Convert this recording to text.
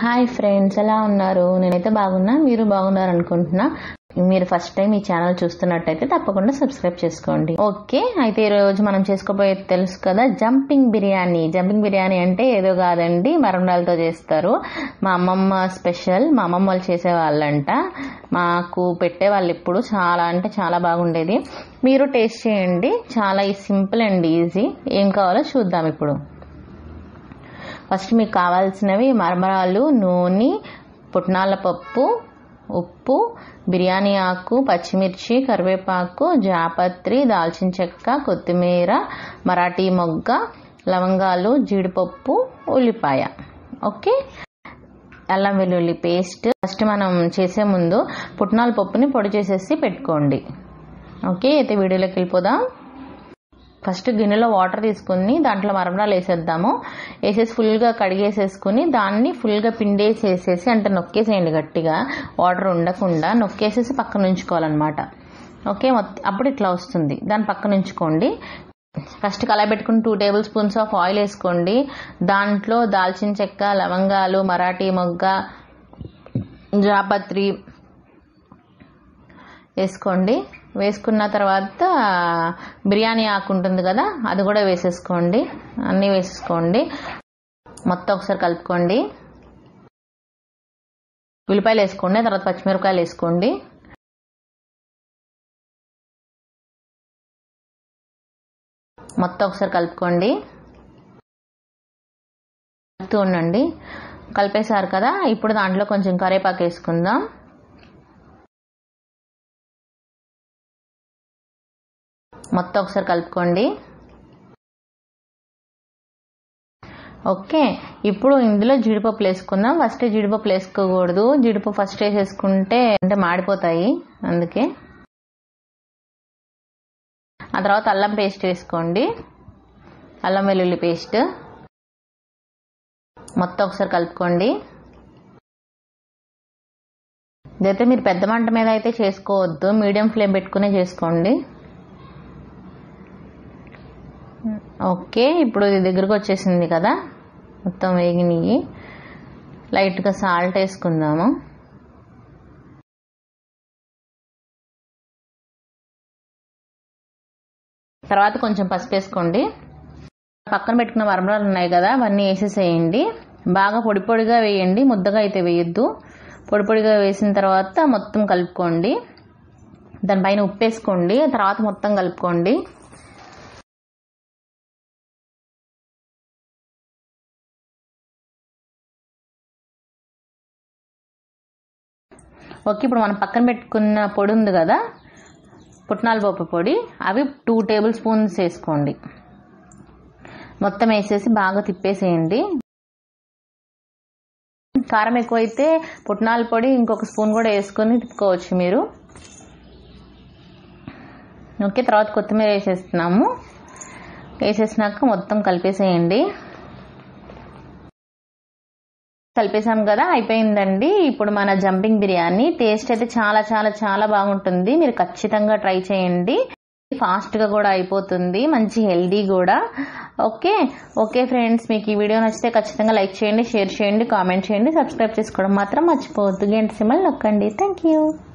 hi friends ఎలా ఉన్నారు నేనైతే బాగున్నా మీరు బాగున్నారు అనుకుంటున్నా మీరు ఫస్ట్ టైం ఈ ఛానల్ చూస్తున్నట్టయితే తప్పకుండా సబ్స్క్రైబ్ చేసుకోండి ఓకే అయితే ఈరోజు మనం చేసుకోబోయేది తెలుసు కదా జంపింగ్ బిర్యానీ జంపింగ్ బిర్యానీ అంటే ఏదో కాదండి మరణాలతో చేస్తారు మా అమ్మమ్మ స్పెషల్ మా అమ్మమ్మ వాళ్ళు చేసేవాళ్ళంట మాకు పెట్టేవాళ్ళు ఇప్పుడు చాలా అంటే చాలా బాగుండేది మీరు టేస్ట్ చేయండి చాలా సింపుల్ అండ్ ఈజీ ఏం కావాలో చూద్దాం ఇప్పుడు ఫస్ట్ మీకు కావాల్సినవి మరమరాలు నూనె పుట్నాల పప్పు ఉప్పు బిర్యానీ ఆకు పచ్చిమిర్చి కరివేపాకు జాపత్రి దాల్చిన చెక్క కొత్తిమీర మరాఠీ మొగ్గ లవంగాలు జీడిపప్పు ఉల్లిపాయ ఓకే అల్లం వెల్లుల్లి పేస్ట్ ఫస్ట్ మనం చేసే ముందు పుట్నాల పప్పుని పొడి చేసేసి పెట్టుకోండి ఓకే అయితే వీడియోలోకి వెళ్ళిపోదాం ఫస్ట్ గిన్నెలో వాటర్ తీసుకుని దాంట్లో మరమరాలు వేసేద్దాము వేసేసి ఫుల్గా కడిగేసేసుకుని దాన్ని ఫుల్గా పిండేసేసేసి అంటే నొక్కేసేయండి గట్టిగా వాటర్ ఉండకుండా నొక్కేసేసి పక్కన ఉంచుకోవాలన్నమాట ఓకే అప్పుడు ఇట్లా వస్తుంది దాన్ని పక్కన ఉంచుకోండి ఫస్ట్ కళాయి పెట్టుకుని two tablespoons of oil వేసుకోండి దాంట్లో దాల్చిన చెక్క లవంగాలు మరాఠీ మొగ్గ జాపత్రి వేసుకోండి వేసుకున్న తర్వాత బిర్యానీ ఆకు ఉంటుంది కదా అది కూడా వేసేసుకోండి అన్నీ వేసేసుకోండి మొత్తం ఒకసారి కలుపుకోండి ఉల్లిపాయలు వేసుకోండి తర్వాత పచ్చిమిరపకాయలు వేసుకోండి మొత్తం ఒకసారి కలుపుకోండి కలుపుతూ ఉండండి కలిపేశారు కదా ఇప్పుడు దాంట్లో కొంచెం కరేపాకు వేసుకుందాం మొత్తం ఒకసారి కలుపుకోండి ఓకే ఇప్పుడు ఇందులో జీడిపప్పులు వేసుకుందాం ఫస్ట్ జీడిపప్పులు వేసుకోకూడదు జీడిపప్పు ఫస్ట్ వేసేసుకుంటే అంటే మాడిపోతాయి అందుకే ఆ తర్వాత అల్లం పేస్ట్ వేసుకోండి అల్లం వెల్లుల్లి పేస్ట్ మొత్తం ఒకసారి కలుపుకోండి ఇదైతే మీరు పెద్ద మంట మీద అయితే చేసుకోవద్దు మీడియం ఫ్లేమ్ పెట్టుకునే చేసుకోండి ఓకే ఇప్పుడు ఇది దగ్గరకు వచ్చేసింది కదా మొత్తం వేగినవి లైట్గా సాల్ట్ వేసుకుందాము తర్వాత కొంచెం పసుపు వేసుకోండి పక్కన పెట్టుకున్న వరమరాలు ఉన్నాయి కదా అవన్నీ వేసేసేయండి బాగా పొడి పొడిగా వేయండి ముద్దగా అయితే వేయొద్దు పొడి పొడిగా వేసిన తర్వాత మొత్తం కలుపుకోండి దానిపైన ఉప్పు వేసుకోండి తర్వాత మొత్తం కలుపుకోండి ఓకే ఇప్పుడు మనం పక్కన పెట్టుకున్న పొడి ఉంది కదా పుట్నాల పప్పు పొడి అవి టూ టేబుల్ స్పూన్స్ వేసుకోండి మొత్తం వేసేసి బాగా తిప్పేసేయండి కారం ఎక్కువైతే పుట్నాల పొడి ఇంకొక స్పూన్ కూడా వేసుకొని తిప్పుకోవచ్చు మీరు ఓకే తర్వాత కొత్తిమీర వేసేస్తున్నాము వేసేసినాక మొత్తం కలిపేసేయండి కలిపేసాం కదా అయిపోయిందండి ఇప్పుడు మన జంపింగ్ బిర్యానీ టేస్ట్ అయితే చాలా చాలా చాలా బాగుంటుంది మీరు ఖచ్చితంగా ట్రై చేయండి ఫాస్ట్గా కూడా అయిపోతుంది మంచి హెల్దీ కూడా ఓకే ఓకే ఫ్రెండ్స్ మీకు ఈ వీడియో నచ్చితే ఖచ్చితంగా లైక్ చేయండి షేర్ చేయండి కామెంట్ చేయండి సబ్స్క్రైబ్ చేసుకోవడం మాత్రం మర్చిపోవద్దు గంట సిమ్మల్ నొక్కండి థ్యాంక్ యూ